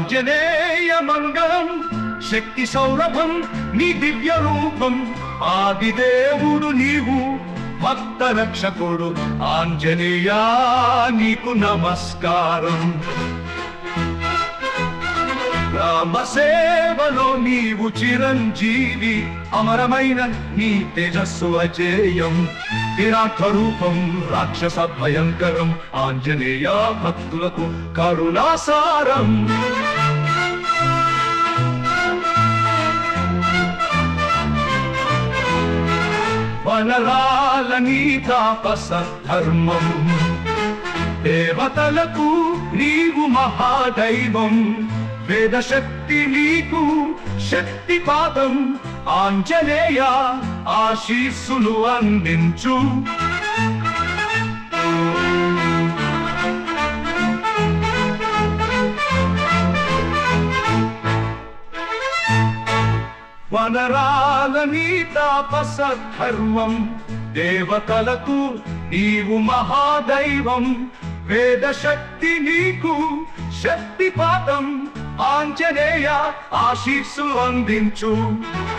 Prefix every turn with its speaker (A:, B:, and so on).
A: ఆంజనేయ మంగళం శక్తి సౌరభం నీ దివ్య రూపం ఆదిదేవుడు నీవు భక్త రక్షకుడు ఆంజనేయ నీకు నమస్కారం రామ సేవలో నీవు చిరంజీవి అమరమైన నీ తేజస్సు అజేయం విరాట్ రూపం రాక్షస భయంకరం ఆంజనేయ భక్తులకు కరుణాసారం వనరాల నీ తాపస ధర్మం దేవతలకు నీవు మహాదైవం వేద శక్తి నీకు శక్తి పాదం ఆంజనేయ ఆశీస్సులు అందించు వనరాల నీ తాపస ధర్మం దేవతలకు నీవు మహాదైవం వేద శక్తి నీకు శక్తి పాదం ఆంజనేయ ఆశీస్సు అందించు